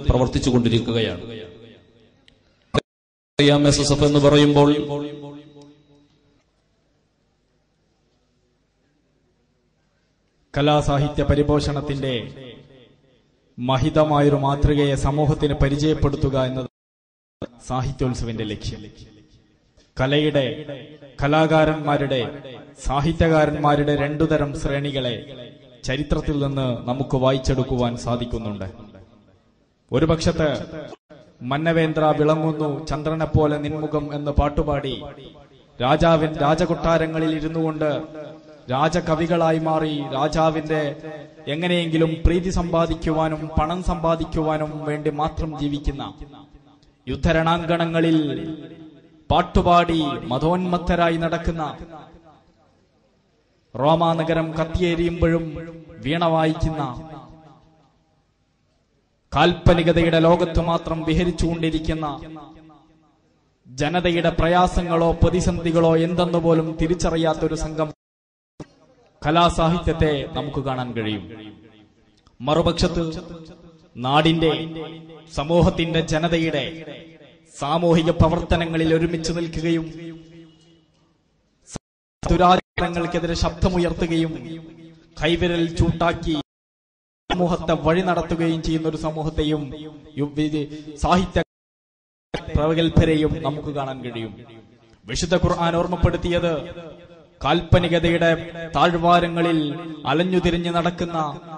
പ്രവർത്തിച്ചുകൊണ്ടിരിക്കുകയാണ് അറിയാം S S F എന്ന് പറയുമ്പോൾ കലാസാഹിത്യ പരിപോഷണത്തിന്റെ മഹിതമായൊരു മാതൃകയെ സമൂഹത്തിന് പരിചയപ്പെടുത്തുക എന്നത് സാഹിത്യോത്സവിന്റെ ലക്ഷ്യം കലയുടെ കലാകാരന്മാരുടെ സാഹിത്യകാരന്മാരുടെ രണ്ടുതരം ശ്രേണികളെ ചരിത്രത്തിൽ നിന്ന് നമുക്ക് വായിച്ചെടുക്കുവാൻ സാധിക്കുന്നുണ്ട് ഒരു പക്ഷത്ത് മന്നവേന്ദ്ര വിളങ്ങുന്നു ചന്ദ്രനെ പോലെ നിൻമുഖം എന്ന് പാട്ടുപാടി രാജാവിൻ രാജകൊട്ടാരങ്ങളിൽ ഇരുന്നു കൊണ്ട് രാജകവികളായി മാറി രാജാവിന്റെ എങ്ങനെയെങ്കിലും പ്രീതി സമ്പാദിക്കുവാനും പണം സമ്പാദിക്കുവാനും വേണ്ടി മാത്രം ജീവിക്കുന്ന യുദ്ധരണാങ്കണങ്ങളിൽ പാട്ടുപാടി മതോന്മത്തരായി നടക്കുന്ന റോമാനഗരം കത്തിയേരിയുമ്പോഴും വീണ വായിക്കുന്ന കാൽപ്പനികതയുടെ ലോകത്ത് മാത്രം വിഹരിച്ചുകൊണ്ടിരിക്കുന്ന ജനതയുടെ പ്രയാസങ്ങളോ പ്രതിസന്ധികളോ എന്തെന്ന് പോലും തിരിച്ചറിയാത്തൊരു സംഘം കലാസാഹിത്യത്തെ നമുക്ക് കാണാൻ കഴിയും മറുപക്ഷത്ത് നാടിന്റെ സമൂഹത്തിന്റെ ജനതയുടെ സാമൂഹിക പ്രവർത്തനങ്ങളിൽ ഒരുമിച്ച് നിൽക്കുകയും ദുരാചാരങ്ങൾക്കെതിരെ ശബ്ദമുയർത്തുകയും കൈവിരൽ ചൂട്ടാക്കി സമൂഹത്തെ വഴി നടത്തുകയും ചെയ്യുന്ന ഒരു സമൂഹത്തെയും യു- വി- സാഹിത്യ പ്രഗത്ഭരെയും നമുക്ക് കാണാൻ കഴിയും വിശുദ്ധ ഖുർആൻ ഓർമ്മപ്പെടുത്തിയത് കാൽപ്പനികതയുടെ താഴ്വാരങ്ങളിൽ അലഞ്ഞുതിരിഞ്ഞ് നടക്കുന്ന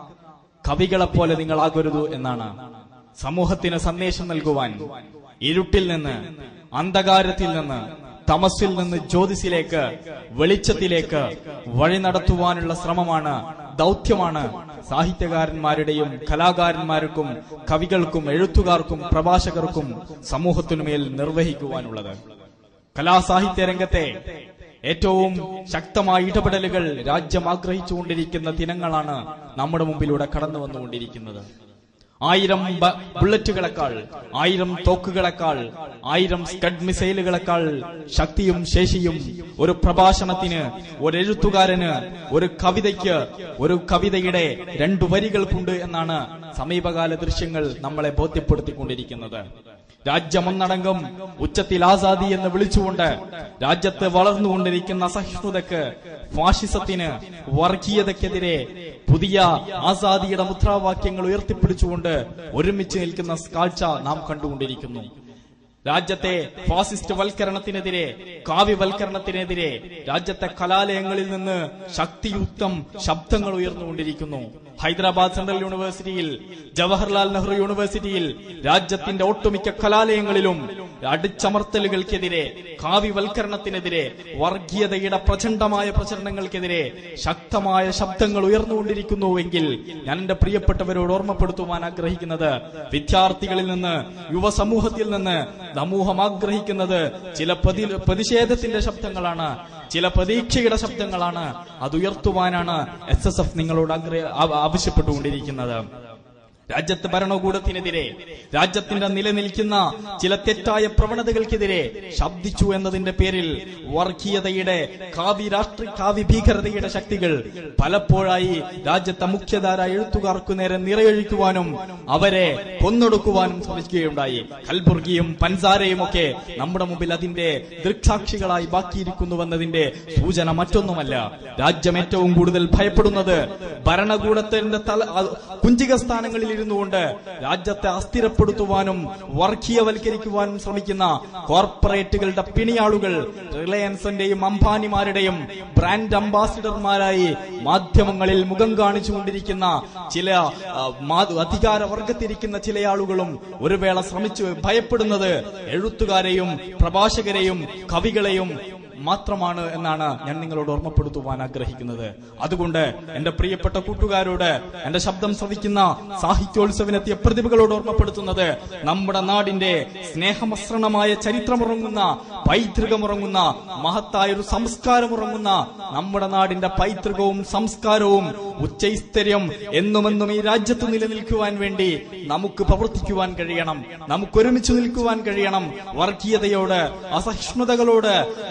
കവികളെപ്പോലെ നിങ്ങളാകരുത് എന്നാണ് സമൂഹത്തിന് സന്ദേശം നൽകുവാൻ ഇരുട്ടിൽ നിന്ന് അന്ധകാരത്തിൽ നിന്ന് തമസിൽ നിന്ന് ജ്യോതിസിലേക്ക് വെളിച്ചത്തിലേക്ക് വഴി നടത്തുവാനുള്ള ശ്രമമാണ് ദൗത്യമാണ് സാഹിത്യകാരന്മാരുടെയും കലാകാരന്മാർക്കും കവികൾക്കും എഴുത്തുകാർക്കും പ്രഭാഷകർക്കും സമൂഹത്തിനുമേൽ നിർവഹിക്കുവാനുള്ളത് കലാസാഹിത്യ രംഗത്തെ ഏറ്റവും ശക്തമായ ഇടപെടലുകൾ രാജ്യം ആഗ്രഹിച്ചുകൊണ്ടിരിക്കുന്ന ദിനങ്ങളാണ് നമ്മുടെ മുമ്പിലൂടെ കടന്നു വന്നുകൊണ്ടിരിക്കുന്നത് ആയിരം ബ- ബുള്ളറ്റുകളെക്കാൾ ആയിരം തോക്കുകളെക്കാൾ ആയിരം സ്കഡ് മിസൈലുകളെക്കാൾ ശക്തിയും ശേഷിയും ഒരു പ്രഭാഷണത്തിന് ഒരു എഴുത്തുകാരന് ഒരു കവിതയ്ക്ക് ഒരു കവിതയുടെ രണ്ടു വരികൾക്കുണ്ട് എന്നാണ് സമീപകാല ദൃശ്യങ്ങൾ നമ്മളെ ബോധ്യപ്പെടുത്തിക്കൊണ്ടിരിക്കുന്നത് രാജ്യമൊന്നടങ്കം ഉച്ചത്തിൽ ആസാദി എന്ന് വിളിച്ചുകൊണ്ട് രാജ്യത്ത് വളർന്നുകൊണ്ടിരിക്കുന്ന അസഹിഷ്ണുതക്ക് ഫാഷിസത്തിന് വർഗീയതയ്ക്കെതിരെ പുതിയ ആസാദിയുടെ മുദ്രാവാക്യങ്ങൾ ഉയർത്തിപ്പിടിച്ചുകൊണ്ട് ഒരുമിച്ച് നിൽക്കുന്ന കാഴ്ച നാം കണ്ടുകൊണ്ടിരിക്കുന്നു രാജ്യത്തെ ഫാസിസ്റ്റ് വൽക്കരണത്തിനെതിരെ കാവ്യവൽക്കരണത്തിനെതിരെ രാജ്യത്തെ കലാലയങ്ങളിൽ നിന്ന് ശക്തിയുക്തം ശബ്ദങ്ങൾ ഉയർന്നുകൊണ്ടിരിക്കുന്നു ഹൈദരാബാദ് സെൻട്രൽ യൂണിവേഴ്സിറ്റിയിൽ ജവഹർലാൽ നെഹ്റു യൂണിവേഴ്സിറ്റിയിൽ രാജ്യത്തിന്റെ ഒട്ടുമിക്ക കലാലയങ്ങളിലും അടിച്ചമർത്തലുകൾക്കെതിരെ കാവ്യവൽക്കരണത്തിനെതിരെ വർഗീയതയുടെ പ്രചണ്ഡമായ പ്രചരണങ്ങൾക്കെതിരെ ശക്തമായ ശബ്ദങ്ങൾ ഉയർന്നുകൊണ്ടിരിക്കുന്നുവെങ്കിൽ ഞാൻ എന്റെ പ്രിയപ്പെട്ടവരോട് ഓർമ്മപ്പെടുത്തുവാൻ ആഗ്രഹിക്കുന്നത് വിദ്യാർത്ഥികളിൽ നിന്ന് യുവസമൂഹത്തിൽ നിന്ന് സമൂഹം ആഗ്രഹിക്കുന്നത് ചില പ്രതി പ്രതിഷേധത്തിന്റെ ശബ്ദങ്ങളാണ് ചില പ്രതീക്ഷയുടെ ശബ്ദങ്ങളാണ് അത് ഉയർത്തുവാനാണ് എസ് എസ് എഫ് നിങ്ങളോട് ആഗ്രഹ ആ- ആവശ്യപ്പെട്ടുകൊണ്ടിരിക്കുന്നത് രാജ്യത്ത് ഭരണകൂടത്തിനെതിരെ രാജ്യത്തിന്റെ നിലനിൽക്കുന്ന ചില തെറ്റായ പ്രവണതകൾക്കെതിരെ ശബ്ദിച്ചു എന്നതിന്റെ പേരിൽ വർഗീയതയുടെ കാവ്യ രാഷ്ട്രീയ കാവ്യ ഭീകരതയുടെ ശക്തികൾ പലപ്പോഴായി രാജ്യത്തെ മുഖ്യധാര എഴുത്തുകാർക്കു നേരെ നിറയൊഴിക്കുവാനും അവരെ കൊന്നൊടുക്കുവാനും ശ്രമിക്കുകയുണ്ടായി കൽബുർഗിയും പൻസാരയും ഒക്കെ നമ്മുടെ മുമ്പിൽ അതിന്റെ ദൃക്സാക്ഷികളായി ബാക്കിയിരിക്കുന്നുവെന്നതിന്റെ സൂചന മറ്റൊന്നുമല്ല രാജ്യം ഏറ്റവും കൂടുതൽ ഭയപ്പെടുന്നത് ഭരണകൂടത്തിന്റെ തല അ- കുഞ്ചിക സ്ഥാനങ്ങളിൽ ഇരുന്നു കൊണ്ട് രാജ്യത്തെ അസ്ഥിരപ്പെടുത്തുവാനും വർഗീയവൽക്കരിക്കുവാനും ശ്രമിക്കുന്ന കോർപ്പറേറ്റുകളുടെ പിണിയാളുകൾ റിലയൻസിന്റെയും അംബാനിമാരുടെയും ബ്രാൻഡ് അംബാസിഡർമാരായി മാധ്യമങ്ങളിൽ മുഖം കാണിച്ചുകൊണ്ടിരിക്കുന്ന ചില ആ, മാ- അധികാര വർഗത്തിരിക്കുന്ന ചില ആളുകളും ഒരു വേള ശ്രമിച്ചു ഭയപ്പെടുന്നത് എഴുത്തുകാരെയും പ്രഭാഷകരെയും കവികളെയും മാത്രമാണ് എന്നാണ് ഞാൻ നിങ്ങളോട് ഓർമ്മപ്പെടുത്തുവാൻ ആഗ്രഹിക്കുന്നത് അതുകൊണ്ട് എന്റെ പ്രിയപ്പെട്ട കൂട്ടുകാരോട് എന്റെ ശബ്ദം ശ്രവിക്കുന്ന സാഹിത്യോത്സവനെത്തിയ പ്രതിഭകളോട് ഓർമ്മപ്പെടുത്തുന്നത് നമ്മുടെ നാടിന്റെ സ്നേഹമസൃണമായ ചരിത്രമുറങ്ങുന്ന പൈതൃകമുറങ്ങുന്ന മഹത്തായ ഒരു സംസ്കാരമുറങ്ങുന്ന നമ്മുടെ നാടിന്റെ പൈതൃകവും സംസ്കാരവും ഉച്ചൈസ്തര്യം എന്നുമെന്നും ഈ രാജ്യത്ത് നിലനിൽക്കുവാൻ വേണ്ടി നമുക്ക് പ്രവർത്തിക്കുവാൻ കഴിയണം നമുക്ക് ഒരുമിച്ച് നിൽക്കുവാൻ കഴിയണം വർഗീയതയോട് അസഹിഷ്ണുതകളോട് വ-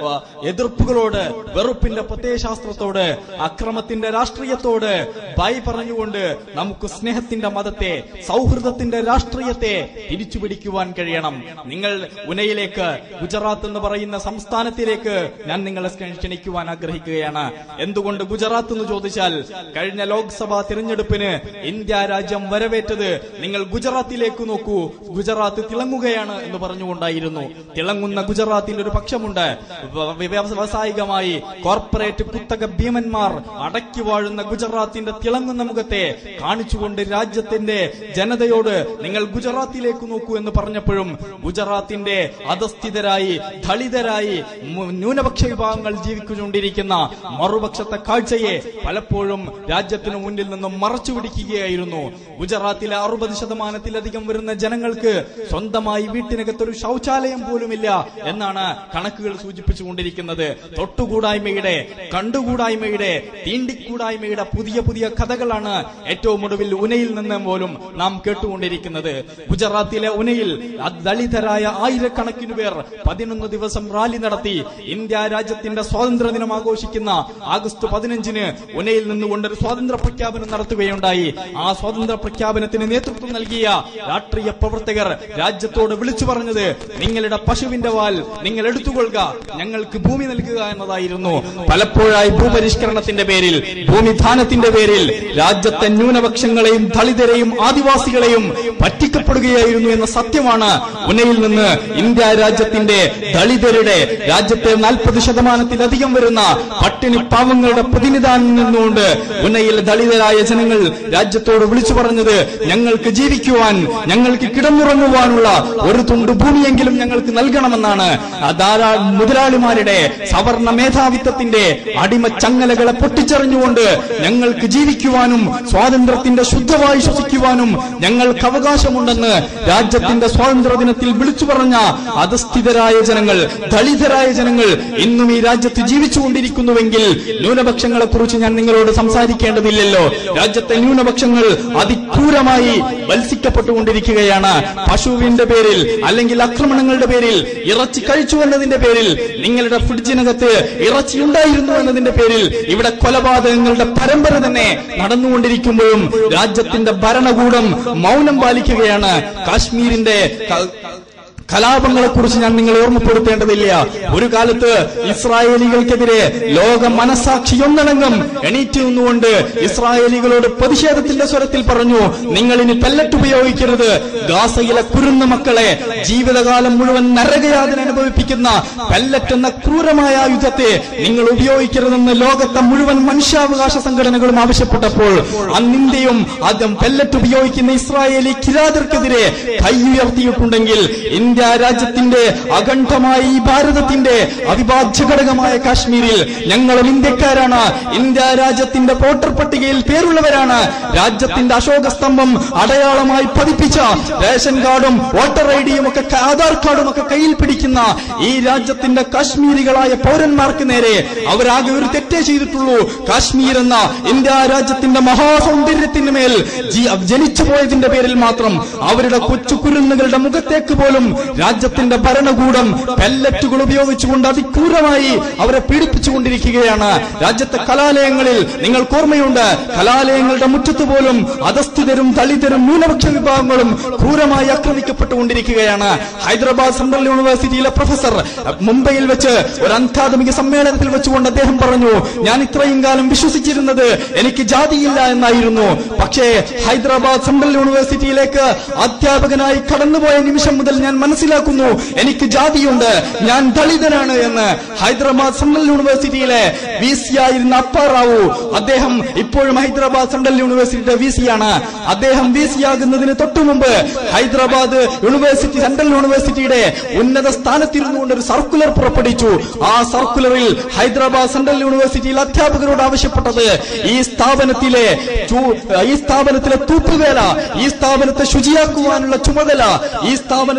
എതിർപ്പുകളോട് വെറുപ്പിന്റെ പ്രത്യയശാസ്ത്രത്തോട് അക്രമത്തിന്റെ രാഷ്ട്രീയത്തോട് ബൈ പറഞ്ഞുകൊണ്ട് നമുക്ക് സ്നേഹത്തിന്റെ മതത്തെ സൗഹൃദത്തിന്റെ രാഷ്ട്രീയത്തെ തിരിച്ചുപിടിക്കുവാൻ കഴിയണം നിങ്ങൾ ഉനയിലേക്ക് ഗുജറാത്ത് എന്ന് പറയുന്ന സംസ്ഥാനത്തിലേക്ക് ഞാൻ നിങ്ങളെ ക്ഷണിക്കുവാൻ ആഗ്രഹിക്കുകയാണ് എന്തുകൊണ്ട് ഗുജറാത്ത് എന്ന് ചോദിച്ചാൽ കഴിഞ്ഞ ലോക്സഭാ തിരഞ്ഞെടുപ്പിന് ഇന്ത്യ രാജ്യം വരവേറ്റത് നിങ്ങൾ ഗുജറാത്തിലേക്ക് നോക്കൂ ഗുജറാത്ത് തിളങ്ങുകയാണ് എന്ന് പറഞ്ഞുകൊണ്ടായിരുന്നു തിളങ്ങുന്ന ഗുജറാത്തിന്റെ ഒരു പക്ഷമുണ്ട് വ- വ്യ- വ്യാവസായികമായി കോർപ്പറേറ്റ് കുത്തക ഭീമന്മാർ അടക്കി വാഴുന്ന ഗുജറാത്തിന്റെ തിളങ്ങുന്ന മുഖത്തെ കാണിച്ചുകൊണ്ട് രാജ്യത്തിന്റെ ജനതയോട് നിങ്ങൾ ഗുജറാത്തിലേക്ക് നോക്കൂ എന്ന് പറഞ്ഞപ്പോഴും ഗുജറാത്തിന്റെ അധസ്ഥിതരായി ദളിതരായി മു- ന്യൂനപക്ഷ വിഭാഗങ്ങൾ ജീവിച്ചുകൊണ്ടിരിക്കുന്ന മറുപക്ഷത്തെ കാഴ്ചയെ പലപ്പോഴും രാജ്യത്തിനു മുന്നിൽ നിന്നും മറച്ചു പിടിക്കുകയായിരുന്നു ഗുജറാത്തിലെ അറുപത് ശതമാനത്തിലധികം വരുന്ന ജനങ്ങൾക്ക് സ്വന്തമായി വീട്ടിനകത്തൊരു ശൗചാലയം പോലുമില്ല എന്നാണ് കണക്കുകൾ സൂചിപ്പിച്ചുകൊണ്ടിരിക്കുന്നത് തൊട്ടുകൂടായ്മയുടെ കണ്ടുകൂടായ്മയുടെ തീണ്ടിക്കൂടായ്മയുടെ പുതിയ പുതിയ കഥകളാണ് ഏറ്റവും ഒടുവിൽ ഉനയിൽ നിന്ന് പോലും നാം കേട്ടുകൊണ്ടിരിക്കുന്നത് ഗുജറാത്തിലെ ഉനയിൽ ദളിതരായ ആയിരക്കണക്കിന് പേർ പതിനൊന്ന് ദിവസം റാലി നടത്തി ഇന്ത്യ രാജ്യത്തിന്റെ സ്വാതന്ത്ര്യ ദിനം ആഘോഷിക്കുന്ന ആഗസ്റ്റ് പതിനഞ്ചിന് ഉനയിൽ നിന്നുകൊണ്ടൊരു സ്വാതന്ത്ര്യ പ്രഖ്യാപനം നടത്തുകയുണ്ടായി ആ സ്വാതന്ത്ര്യ പ്രഖ്യാപനത്തിന് നേതൃത്വം നൽകിയ രാഷ്ട്രീയ പ്രവർത്തകർ രാജ്യത്തോട് വിളിച്ചു പറഞ്ഞത് നിങ്ങളുടെ പശുവിന്റെ വാൽ നിങ്ങൾ എടുത്തുകൊള്ളുക ഞങ്ങൾക്ക് ഭൂമി നൽകുക എന്നതായിരുന്നു പലപ്പോഴായി ഭൂപരിഷ്കരണത്തിന്റെ പേരിൽ ഭൂമിദാനത്തിന്റെ പേരിൽ രാജ്യത്തെ ന്യൂനപക്ഷങ്ങളെയും ദളിതരെയും ആദിവാസികളെയും പറ്റിക്കപ്പെടുകയായിരുന്നു എന്ന സത്യമാണ് ഉനയിൽ നിന്ന് ഇന്ത്യ രാജ്യത്തിന്റെ ദളിതരുടെ രാജ്യത്തെ നാൽപ്പത് ശതമാനത്തിലധികം വരുന്ന പട്ടിണി പാവങ്ങളുടെ പ്രതിനിധാനം നിന്നുകൊണ്ട് ഉനയിൽ ദളിതരായ ജനങ്ങൾ രാജ്യത്തോട് വിളിച്ചു പറഞ്ഞത് ഞങ്ങൾക്ക് ജീവിക്കുവാൻ ഞങ്ങൾക്ക് കിടന്നുറങ്ങുവാനുള്ള ഒരു തുണ്ട് ഭൂമിയെങ്കിലും ഞങ്ങൾക്ക് നൽകണമെന്നാണ് ആ ധാരാ മുതലാളിമാരുടെ സവർണ മേധാവിത്വത്തിന്റെ അടിമ ചങ്ങലകളെ പൊട്ടിച്ചെറിഞ്ഞുകൊണ്ട് ഞങ്ങൾക്ക് ജീവിക്കുവാനും സ്വാതന്ത്ര്യത്തിന്റെ ശുദ്ധവായു ശ്വസിക്കുവാനും ഞങ്ങൾക്ക് അവകാശമുണ്ടെന്ന് രാജ്യത്തിന്റെ സ്വാതന്ത്ര്യ ദിനത്തിൽ വിളിച്ചു പറഞ്ഞ അധസ്ഥിതരായ ജനങ്ങൾ ദളിതരായ ജനങ്ങൾ ഇന്നും ഈ രാജ്യത്ത് ജീവിച്ചുകൊണ്ടിരിക്കുന്നുവെങ്കിൽ ന്യൂനപക്ഷങ്ങളെ കുറിച്ച് ഞാൻ നിങ്ങളോട് സംസാരിക്കേണ്ടതില്ലല്ലോ രാജ്യത്തെ ന്യൂനപക്ഷങ്ങൾ അതിക്രൂരമായി വത്സിക്കപ്പെട്ടുകൊണ്ടിരിക്കുകയാണ് പശുവിന്റെ പേരിൽ അല്ലെങ്കിൽ ആക്രമണങ്ങളുടെ പേരിൽ ഇറച്ചി കഴിച്ചു എന്നതിന്റെ പേരിൽ നിങ്ങളുടെ ഫ്രിഡ്ജിനകത്ത് ഇറച്ചി ഉണ്ടായിരുന്നു എന്നതിന്റെ പേരിൽ ഇവിടെ കൊലപാതകങ്ങളുടെ പരമ്പര തന്നെ നടന്നുകൊണ്ടിരിക്കുമ്പോഴും രാജ്യത്തിന്റെ ഭരണകൂടം മൗനം പാലിക്കുകയാണ് കാശ്മീരിന്റെ ക- കലാപങ്ങളെ കുറിച്ച് ഞാൻ നിങ്ങളെ ഓർമ്മപ്പെടുത്തേണ്ടതില്ല ഒരു കാലത്ത് ഇസ്രായേലികൾക്കെതിരെ ലോക മനസാക്ഷി ഒന്നടങ്കം എണീറ്റ് നിന്നുകൊണ്ട് ഇസ്രായേലികളോട് പ്രതിഷേധത്തിന്റെ സ്വരത്തിൽ പറഞ്ഞു നിങ്ങൾ ഇനി പെല്ലറ്റ് ഉപയോഗിക്കരുത് ഗാസയിലെ കുരുന്ന മക്കളെ ജീവിതകാലം മുഴുവൻ നരകയാതന അനുഭവിപ്പിക്കുന്ന പെല്ലറ്റ് എന്ന ക്രൂരമായ ആയുധത്തെ നിങ്ങൾ ഉപയോഗിക്കരുതെന്ന് ലോകത്തെ മുഴുവൻ മനുഷ്യാവകാശ സംഘടനകളും ആവശ്യപ്പെട്ടപ്പോൾ അന്ന് ഇന്ത്യയും ആദ്യം പെല്ലറ്റ് ഉപയോഗിക്കുന്ന ഇസ്രായേലി കിരാതർക്കെതിരെ കൈ ഉയർത്തിയിട്ടുണ്ടെങ്കിൽ ഇന്ത്യ രാജ്യത്തിന്റെ അഖണ്ഡമായ ഈ ഭാരതത്തിന്റെ അവിഭാജ്യ ഘടകമായ കാശ്മീരിൽ ഞങ്ങളും ഇന്ത്യക്കാരാണ് ഇന്ത്യ രാജ്യത്തിന്റെ വോട്ടർ പട്ടികയിൽ പേരുള്ളവരാണ് രാജ്യത്തിന്റെ അശോക സ്തംഭം അടയാളമായി പതിപ്പിച്ച റേഷൻ കാർഡും വോട്ടർ ഐ ഡിയും ഒക്കെ ക- ആധാർ കാർഡും ഒക്കെ കയ്യിൽ പിടിക്കുന്ന ഈ രാജ്യത്തിന്റെ കാശ്മീരികളായ പൗരന്മാർക്ക് നേരെ അവരാകെ ഒരു തെറ്റേ ചെയ്തിട്ടുള്ളൂ കാശ്മീർ എന്ന ഇന്ത്യ രാജ്യത്തിന്റെ മഹാസൗന്ദര്യത്തിന് മേൽ ജി- ജനിച്ചു പോയതിന്റെ പേരിൽ മാത്രം അവരുടെ കൊച്ചു കുരുന്നുകളുടെ മുഖത്തേക്ക് പോലും രാജ്യത്തിന്റെ ഭരണകൂടം പെല്ലറ്റുകൾ ഉപയോഗിച്ചുകൊണ്ട് അതിക്രൂരമായി അവരെ പീഡിപ്പിച്ചുകൊണ്ടിരിക്കുകയാണ് രാജ്യത്തെ കലാലയങ്ങളിൽ നിങ്ങൾക്ക് ഓർമ്മയുണ്ട് കലാലയങ്ങളുടെ മുറ്റത്ത് പോലും അധസ്ഥിതരും ദളിതരും ന്യൂനപക്ഷ വിഭാഗങ്ങളും ക്രൂരമായി ആക്രമിക്കപ്പെട്ടുകൊണ്ടിരിക്കുകയാണ് ഹൈദരാബാദ് സെൻട്രൽ യൂണിവേഴ്സിറ്റിയിലെ പ്രൊഫസർ മുംബൈയിൽ വെച്ച് ഒരു അന്താധമിക സമ്മേളനത്തിൽ വെച്ചുകൊണ്ട് അദ്ദേഹം പറഞ്ഞു ഞാൻ ഇത്രയും കാലം വിശ്വസിച്ചിരുന്നത് എനിക്ക് ജാതിയില്ല എന്നായിരുന്നു പക്ഷേ ഹൈദരാബാദ് സെൻട്രൽ യൂണിവേഴ്സിറ്റിയിലേക്ക് അധ്യാപകനായി കടന്നുപോയ നിമിഷം മുതൽ ഞാൻ മനസ്സിലാക്കുന്നു എനിക്ക് ജാതിയുണ്ട് ഞാൻ ദളിതനാണ് എന്ന് ഹൈദരാബാദ് സെൻട്രൽ യൂണിവേഴ്സിറ്റിയിലെ വി സി ആയിരുന്ന അപ്പാറാവു അദ്ദേഹം ഇപ്പോഴും ഹൈദരാബാദ് സെൻട്രൽ യൂണിവേഴ്സിറ്റിയുടെ വി സി ആണ് അദ്ദേഹം വി സി ആകുന്നതിന് തൊട്ടു മുമ്പ് ഹൈദരാബാദ് യൂണിവേഴ്സിറ്റി സെൻട്രൽ യൂണിവേഴ്സിറ്റിയുടെ ഉന്നത സ്ഥാനത്തിരുന്നുകൊണ്ട് ഒരു സർക്കുലർ പുറപ്പെടുവിച്ചു ആ സർക്കുലറിൽ ഹൈദരാബാദ് സെൻട്രൽ യൂണിവേഴ്സിറ്റിയിൽ അധ്യാപകരോട് ആവശ്യപ്പെട്ടത് ഈ സ്ഥാപനത്തിലെ ചു- ഈ സ്ഥാപനത്തിലെ തൂപ്പുവേല ഈ സ്ഥാപനത്തെ ശുചിയാക്കുവാനുള്ള ചുമതല ഈ സ്ഥാപനത്തിൽ പഠിച്ച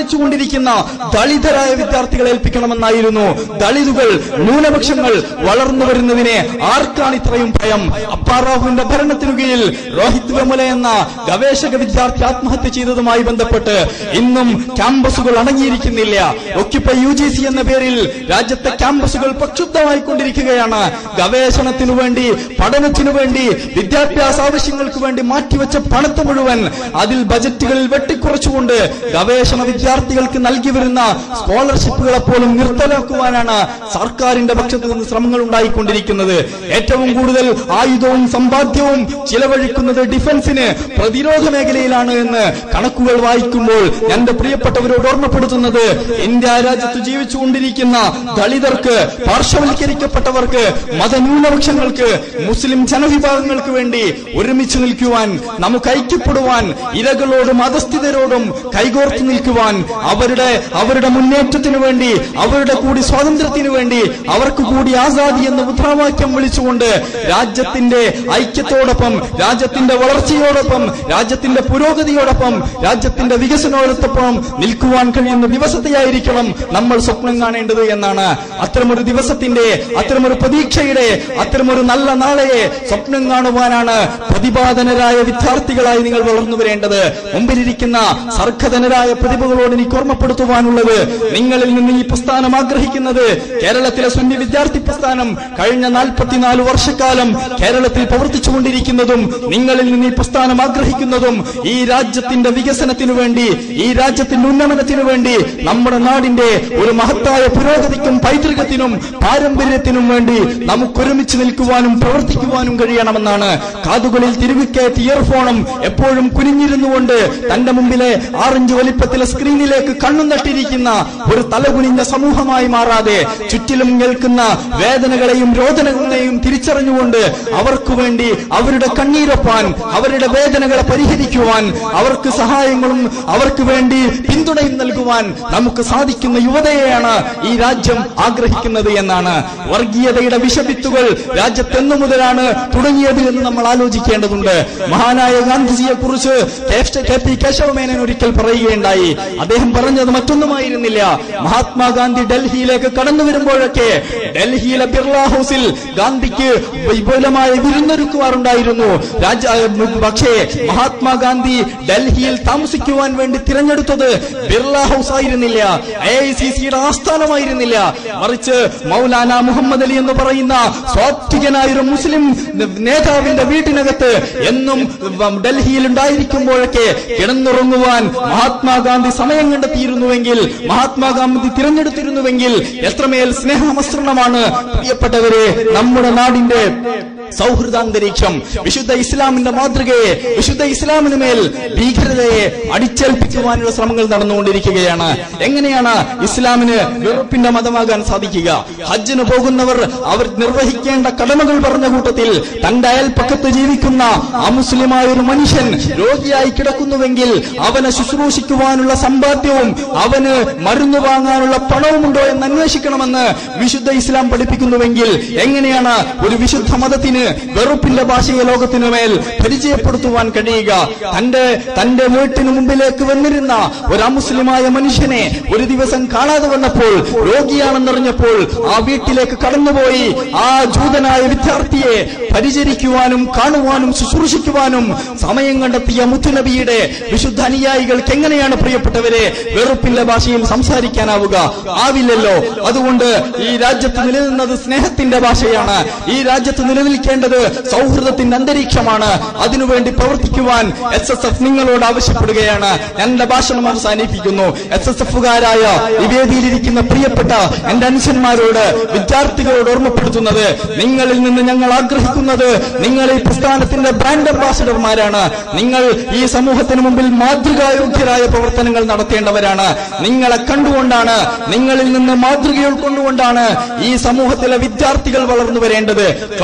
പഠിച്ചുകൊണ്ടിരിക്കുന്ന ദളിതരായ വിദ്യാർത്ഥികളെ ഏൽപ്പിക്കണമെന്നായിരുന്നു ദളിതുകൾ ന്യൂനപക്ഷങ്ങൾ വളർന്നു വരുന്നതിനെ ആർക്കാണ് ഇത്രയും ഭയം അപ്പാറാവുവിന്റെ ഭരണത്തിനു കീഴിൽ രോഹിത് വെമുല എന്ന ഗവേഷക വിദ്യാർത്ഥി ആത്മഹത്യ ചെയ്തതുമായി ബന്ധപ്പെട്ട് ഇന്നും ക്യാമ്പസുകൾ അടങ്ങിയിരിക്കുന്നില്ല ഒക്കിപ്പ യു ജി സി എന്ന പേരിൽ രാജ്യത്തെ ക്യാമ്പസുകൾ പ്രക്ഷുബ്ധമായിക്കൊണ്ടിരിക്കുകയാണ് ഗവേഷണത്തിനു വേണ്ടി പഠനത്തിനു വേണ്ടി വിദ്യാഭ്യാസ ആവശ്യങ്ങൾക്ക് വേണ്ടി മാറ്റിവെച്ച പണത്തെ മുഴുവൻ അതിൽ ബജറ്റുകളിൽ വെട്ടിക്കുറച്ചുകൊണ്ട് ഗവേഷണ വിദ്യാർത്ഥികൾക്ക് നൽകി വരുന്ന സ്കോളർഷിപ്പുകളെ പോലും നിർത്തലാക്കുവാനാണ് സർക്കാരിന്റെ പക്ഷത്തു നിന്ന് ശ്രമങ്ങൾ ഉണ്ടായിക്കൊണ്ടിരിക്കുന്നത് ഏറ്റവും കൂടുതൽ ആയുധവും സമ്പാദ്യവും ചിലവഴിക്കുന്നത് ഡിഫൻസിന് പ്രതിരോധ മേഖലയിലാണ് എന്ന് കണക്കുകൾ വായിക്കുമ്പോൾ എന്റെ പ്രിയപ്പെട്ടവരോട് ഓർമ്മപ്പെടുത്തുന്നത് ഇന്ത്യ രാജ്യത്ത് ജീവിച്ചുകൊണ്ടിരിക്കുന്ന ദളിതർക്ക് പാർശ്വവൽക്കരിക്കപ്പെട്ടവർക്ക് മതന്യൂനപക്ഷങ്ങൾക്ക് മുസ്ലിം ജനവിഭാഗങ്ങൾക്ക് വേണ്ടി ഒരുമിച്ച് നിൽക്കുവാൻ നമുക്ക് ഐക്യപ്പെടുവാൻ ഇരകളോടും അധസ്ഥിതരോടും കൈകോർത്ത് നിൽക്കുവാൻ അവരുടെ അവരുടെ മുന്നേറ്റത്തിനു വേണ്ടി അവരുടെ കൂടി സ്വാതന്ത്ര്യത്തിനു വേണ്ടി അവർക്ക് കൂടി ആസാദി എന്ന മുദ്രാവാക്യം വിളിച്ചുകൊണ്ട് രാജ്യത്തിന്റെ ഐക്യത്തോടൊപ്പം രാജ്യത്തിന്റെ വളർച്ചയോടൊപ്പം രാജ്യത്തിന്റെ പുരോഗതിയോടൊപ്പം രാജ്യത്തിന്റെ വികസനത്തോടൊപ്പം നിൽക്കുവാൻ കഴിയുന്ന ദിവസത്തെയായിരിക്കണം നമ്മൾ സ്വപ്നം കാണേണ്ടത് എന്നാണ് അത്തരമൊരു ദിവസത്തിന്റെ അത്തരമൊരു പ്രതീക്ഷയുടെ അത്തരമൊരു നല്ല നാളെയെ സ്വപ്നം കാണുവാനാണ് പ്രതിപാദനരായ വിദ്യാർത്ഥികളായി നിങ്ങൾ വളർന്നു വരേണ്ടത് മുമ്പിലിരിക്കുന്ന സർഗധനരായ പ്രതിഭകളോട് എനിക്ക് ഓർമ്മപ്പെടുത്തുവാനുള്ളത് നിങ്ങളിൽ നിന്ന് ഈ പ്രസ്ഥാനം ആഗ്രഹിക്കുന്നത് കേരളത്തിലെ സുന്നി വിദ്യാർത്ഥി പ്രസ്ഥാനം കഴിഞ്ഞ നാൽപ്പത്തിനാല് വർഷക്കാലം കേരളത്തിൽ പ്രവർത്തിച്ചുകൊണ്ടിരിക്കുന്നതും നിങ്ങളിൽ നിന്ന് ഈ പ്രസ്ഥാനം ആഗ്രഹിക്കുന്നതും ഈ രാജ്യത്തിന്റെ വികസനത്തിനു വേണ്ടി ഈ രാജ്യത്തിന്റെ ഉന്നമനത്തിനു വേണ്ടി നമ്മുടെ നാടിന്റെ ഒരു മഹത്തായ പുരോഗതിക്കും പൈതൃകത്തിനും പാരമ്പര്യത്തിനും വേണ്ടി നമുക്കൊരുമിച്ച് നിൽക്കുവാനും പ്രവർത്തിക്കുവാനും കഴിയണമെന്നാണ് കാതുകളിൽ തിരുവിക്കയറ്റ് ഇയർഫോണും എപ്പോഴും കുനിഞ്ഞിരുന്നുകൊണ്ട് തന്റെ മുമ്പിലെ ആറഞ്ച് വലിപ്പത്തിലെ സ്ക്രീനിലേക്ക് കണ്ണും നട്ടിരിക്കുന്ന ഒരു തലകുനിഞ്ഞ സമൂഹമായി മാറാതെ ചുറ്റിലും കേൾക്കുന്ന വേദനകളെയും രോദനകളെയും തിരിച്ചറിഞ്ഞുകൊണ്ട് അവർക്ക് വേണ്ടി അവരുടെ കണ്ണീരൊപ്പാൻ അവരുടെ വേദനകളെ പരിഹരിക്കുവാൻ അവർക്ക് സഹായങ്ങളും അവർക്ക് വേണ്ടി പിന്തുണയും നൽകുവാൻ നമുക്ക് സാധിക്കുന്ന യുവതയെയാണ് ഈ രാജ്യം ആഗ്രഹിക്കുന്നത് എന്നാണ് വർഗീയതയുടെ വിഷവിത്തുകൾ രാജ്യത്തെന്നു മുതലാണ് തുടങ്ങിയത് എന്ന് നമ്മൾ ആലോചിക്കേണ്ടതുണ്ട് മഹാനായ ഗാന്ധിജിയെ കുറിച്ച് കെ പി കേശവമേനൻ ഒരിക്കൽ പറയുകയുണ്ടായി അദ്ദേഹം പറഞ്ഞത് മറ്റൊന്നുമായിരുന്നില്ല മഹാത്മാഗാന്ധി ഡൽഹിയിലേക്ക് കടന്നു വരുമ്പോഴൊക്കെ ഡൽഹിയിലെ ബിർള ഹൗസിൽ ഗാന്ധിക്ക് വിപുലമായ വിരുന്നൊരുക്കുവാറുണ്ടായിരുന്നു രാജ പക്ഷേ മഹാത്മാഗാന്ധി ഡൽഹിയിൽ താമസിക്കുവാൻ വേണ്ടി തിരഞ്ഞെടുത്തത് ബിർള ഹൗസ് ആയിരുന്നില്ല എ ഐ സി സിയുടെ ആസ്ഥാനമായിരുന്നില്ല മറിച്ച് മൗലാന മുഹമ്മദ് അലി എന്ന് പറയുന്ന സ്വാത്വികനായ ഒരു മുസ്ലിം നേതാവിന്റെ വീട്ടിനകത്ത് എന്നും ഡൽഹിയിൽ ഉണ്ടായിരിക്കുമ്പോഴൊക്കെ കിടന്നുറങ്ങുവാൻ മഹാത്മാഗാന്ധി സമയം കണ്ടെത്തിയിരുന്നുവെങ്കിൽ മഹാത്മാഗാന്ധി തിരഞ്ഞെടുത്തിരുന്നുവെങ്കിൽ എത്രമേൽ സ്നേഹമസൃണമാണ് പ്രിയപ്പെട്ടവരെ നമ്മുടെ നാടിന്റെ സൗഹൃദാന്തരീക്ഷം വിശുദ്ധ ഇസ്ലാമിന്റെ മാതൃകയെ വിശുദ്ധ ഇസ്ലാമിന് മേൽ ഭീകരതയെ അടിച്ചേൽപ്പിക്കുവാനുള്ള ശ്രമങ്ങൾ നടന്നുകൊണ്ടിരിക്കുകയാണ് എങ്ങനെയാണ് ഇസ്ലാമിന് വെറുപ്പിന്റെ മതമാകാൻ സാധിക്കുക ഹജ്ജിന് പോകുന്നവർ അവർ നിർവഹിക്കേണ്ട കടമകൾ പറഞ്ഞ കൂട്ടത്തിൽ തന്റെ അയൽപ്പക്കത്ത് ജീവിക്കുന്ന അമുസ്ലിമായ ഒരു മനുഷ്യൻ രോഗിയായി കിടക്കുന്നുവെങ്കിൽ അവനെ ശുശ്രൂഷിക്കുവാനുള്ള സമ്പാദ്യവും അവന് മരുന്ന് വാങ്ങാനുള്ള പണവുമുണ്ടോ എന്ന് അന്വേഷിക്കണമെന്ന് വിശുദ്ധ ഇസ്ലാം പഠിപ്പിക്കുന്നുവെങ്കിൽ എങ്ങനെയാണ് ഒരു വിശുദ്ധ മതത്തിന് വെറുപ്പിന്റെ ഭാഷയെ ലോകത്തിനു മേൽ പരിചയപ്പെടുത്തുവാൻ കഴിയുക തന്റെ തന്റെ വീട്ടിന് മുമ്പിലേക്ക് വന്നിരുന്ന ഒരു അമുസ്ലിമായ മനുഷ്യനെ ഒരു ദിവസം കാണാതെ വന്നപ്പോൾ രോഗിയാണെന്നറിഞ്ഞപ്പോൾ ആ വീട്ടിലേക്ക് കടന്നുപോയി ആ ജൂതനായ വിദ്യാർത്ഥിയെ പരിചരിക്കുവാനും കാണുവാനും ശുശ്രൂഷിക്കുവാനും സമയം കണ്ടെത്തിയ മുത്തുനബിയുടെ വിശുദ്ധ അനുയായികൾക്ക് എങ്ങനെയാണ് പ്രിയപ്പെട്ടവരെ വെറുപ്പിന്റെ ഭാഷയിൽ സംസാരിക്കാനാവുക ആവില്ലല്ലോ അതുകൊണ്ട് ഈ രാജ്യത്ത് നിലനിന്നത് സ്നേഹത്തിന്റെ ഭാഷയാണ് ഈ രാജ്യത്ത് നിലനിൽക്കേണ്ടത് സൗഹൃദത്തിന്റെ അന്തരീക്ഷമാണ് അതിനുവേണ്ടി പ്രവർത്തിക്കുവാൻ എസ് എസ് എഫ് നിങ്ങളോട് ആവശ്യപ്പെടുകയാണ് എന്റെ ഭാഷണം അവസാനിപ്പിക്കുന്നു എസ് എസ് എഫുകാരായ ഈ വേദിയിലിരിക്കുന്ന പ്രിയപ്പെട്ട എന്റെ അനുജന്മാരോട് വിദ്യാർത്ഥികളോട് ഓർമ്മപ്പെടുത്തുന്നത് നിങ്ങളിൽ നിന്ന് ഞങ്ങൾ ആഗ്രഹിക്കുന്നത് നിങ്ങൾ ഈ പ്രസ്ഥാനത്തിന്റെ ബ്രാൻഡ് അംബാസഡർമാരാണ് നിങ്ങൾ ഈ സമൂഹത്തിന് മുമ്പിൽ മാതൃകായോഗ്യരായ പ്രവർത്തനങ്ങൾ നടത്തേണ്ടവരാണ് നിങ്ങളെ കണ്ടുകൊണ്ടാണ് നിങ്ങളിൽ നിന്ന് മാതൃക ഉൾക്കൊണ്ടുകൊണ്ടാണ് ഈ സമൂഹത്തിലെ വിദ്യാർത്ഥികൾ വളർന്നു വരേണ്ടത് ക്ലാസ് മുറിയിൽ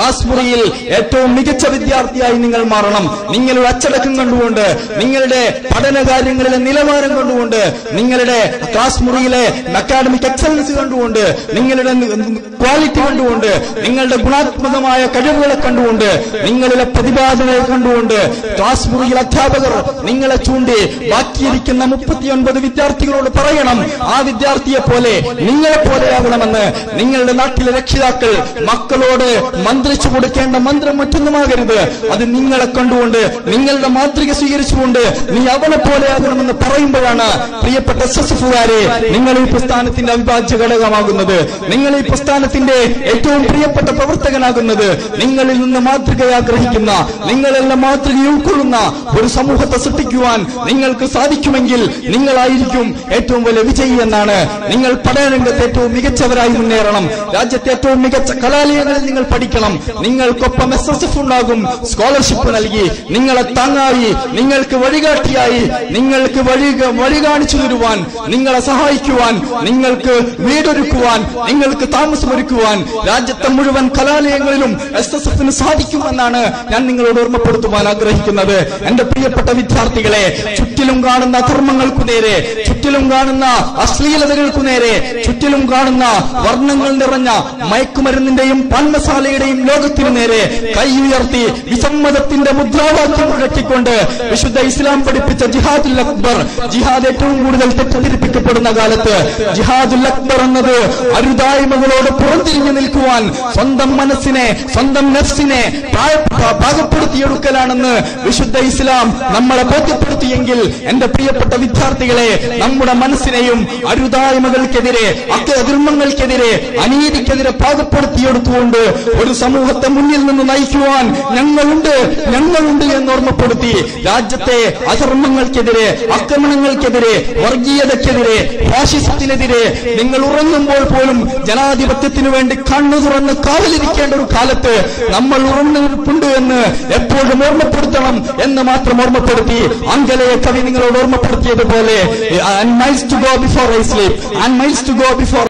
മുറിയിൽ ഏറ്റവും മികച്ച വിദ്യാർത്ഥിയായി നിങ്ങൾ മാറണം നിങ്ങളുടെ അച്ചടക്കം കണ്ടുകൊണ്ട് നിങ്ങളുടെ പഠന കാര്യങ്ങളിലെ നിലവാരം കൊണ്ടുകൊണ്ട് നിങ്ങളുടെ ക്ലാസ് മുറിയിലെ അക്കാഡമിക് എക്സലൻസ് കണ്ടുകൊണ്ട് നിങ്ങളുടെ ക്വാളിറ്റി കണ്ടുകൊണ്ട് നിങ്ങളുടെ ഗുണാത്മകമായ കഴിവുകളെ കണ്ടുകൊണ്ട് നിങ്ങളിലെ പ്രതിപാദനയെ കണ്ടുകൊണ്ട് ക്ലാസ് മുറിയിൽ അധ്യാപകർ നിങ്ങളെ ചൂണ്ടി ബാക്കിയിരിക്കുന്ന മുപ്പത്തിയൊൻപത് വിദ്യാർത്ഥികളോട് പറയണം ആ വിദ്യാർത്ഥിയെ പോലെ നിങ്ങളെ പോലെയാകണമെന്ന് നിങ്ങളുടെ നാട്ടിലെ രക്ഷിതാക്കൾ മക്കളോട് മന്ത്രിച്ചു കൊടുക്കേണ്ട മന്ത്രം മറ്റൊന്നുമാകരുത് അത് നിങ്ങളെ കണ്ടുകൊണ്ട് നിങ്ങളുടെ മാതൃക സ്വീകരിച്ചുകൊണ്ട് നീ അവനെ പോലെയാകണമെന്ന് പറയുമ്പോഴാണ് പ്രിയപ്പെട്ട എസ്എസ്എഫുകാരെ നിങ്ങൾ ഈ പ്രസ്ഥാനത്തിന്റെ അവിഭാജ്യ ഘടകമാകുന്നത് നിങ്ങൾ ഈ പ്രസ്ഥാനത്തിന്റെ ഏറ്റവും പ്രിയപ്പെട്ട പ്രവർത്തകനാകുന്നത് നിങ്ങളിൽ നിന്ന് മാതൃക ആഗ്രഹിക്കുന്ന നിങ്ങളെല്ലാം മാതൃക ഉൾക്കൊള്ളുന്ന ഒരു സമൂഹത്തെ സൃഷ്ടിക്കുവാൻ നിങ്ങൾക്ക് സാധിക്കുമെങ്കിൽ നിങ്ങളായിരിക്കും ഏറ്റവും വലിയ വിജയി എന്നാണ് നിങ്ങൾ പഠനരംഗത്ത് ഏറ്റവും മികച്ചവരായി മുന്നേറണം രാജ്യത്തെ ഏറ്റവും മികച്ച കലാലയങ്ങളിൽ നിങ്ങൾ പഠിക്കണം നിങ്ങൾക്കൊപ്പം എസ് എസ് എഫ് ഉണ്ടാകും സ്കോളർഷിപ്പ് നൽകി നിങ്ങളെ താങ്ങായി നിങ്ങൾക്ക് വഴികാട്ടിയായി നിങ്ങൾക്ക് വഴി വഴി കാണിച്ചു തരുവാൻ നിങ്ങളെ സഹായിക്കുവാൻ നിങ്ങൾക്ക് വീടൊരുക്കുവാൻ നിങ്ങൾക്ക് താമസമൊരുക്കുവാൻ രാജ്യത്തെ മുഴുവൻ കലാലയങ്ങളിലും എസ് എസ് എഫിന് സാധിക്കുമെന്നാണ് ഞാൻ നിങ്ങളോട് ഓർമ്മപ്പെടുത്തുവാൻ ആഗ്രഹിക്കുന്നത് എന്റെ പ്രിയപ്പെട്ട വിദ്യാർത്ഥികളെ ചുറ്റിലും കാണുന്ന അധർമ്മങ്ങൾക്കു നേരെ ചുറ്റിലും കാണുന്ന അശ്ലീലതകൾക്കു നേരെ ചുറ്റിലും കാണുന്ന വർണ്ണങ്ങൾ നിറഞ്ഞ മയക്കുമരുന്നിന്റെയും പാൻമസാലയുടെയും ലോകത്തിനു നേരെ കൈ ഉയർത്തി വിസമ്മതത്തിന്റെ മുദ്രാവാക്യം മുഴക്കിക്കൊണ്ട് വിശുദ്ധ ഇസ്ലാം പഠിപ്പിച്ച ജിഹാദുൽ അക്ബർ ജിഹാദ് ഏറ്റവും കൂടുതൽ തെറ്റിദ്ധരിപ്പിക്കപ്പെടുന്ന കാലത്ത് ജിഹാദുൽ അക്ബർ എന്നത് അരുതായ്മകളോട് പുറംതിരിഞ്ഞു നിൽക്കുവാൻ സ്വന്തം മനസ്സിനെ സ്വന്തം നഫ്സിനെ പ്രായ- പാകപ്പെടുത്തിയെടുക്കലാണെന്ന് വിശുദ്ധ ഇസ്ലാം നമ്മളെ ബോധ്യപ്പെടുത്തിയെങ്കിൽ എന്റെ പ്രിയപ്പെട്ട വിദ്യാർത്ഥികളെ നമ്മുടെ മനസ്സിനെയും അരുതായ്മകൾക്കെതിരെ അക്രമങ്ങൾക്കെതിരെ അനീതിക്കെതിരെ പാകപ്പെടുത്തിയെടുത്തുകൊണ്ട് ഒരു സമൂഹത്തെ മുന്നിൽ നിന്ന് നയിക്കുവാൻ ഞങ്ങളുണ്ട് ഞങ്ങളുണ്ട് എന്ന് ഓർമ്മപ്പെടുത്തി രാജ്യത്തെ അധർമ്മങ്ങൾക്കെതിരെ ആക്രമണങ്ങൾക്കെതിരെ വർഗീയതയ്ക്കെതിരെ ഫാഷിസത്തിനെതിരെ നിങ്ങൾ ഉറങ്ങുമ്പോൾ പോലും ജനാധിപത്യത്തിനു വേണ്ടി കണ്ണു തുറന്ന് കാവലിരിക്കേണ്ട ഒരു കാലത്ത് നമ്മൾ ഉറങ്ങിരിപ്പുണ്ട് എന്ന് എപ്പോഴും ഓർമ്മപ്പെടുത്തണം എന്ന് മാത്രം ഓർമ്മപ്പെടുത്തി അങ്കലയെ കവി നിങ്ങളോട് ഓർമ്മപ്പെടുത്തിയതുപോലെ and miles to go before I sleep and miles to go before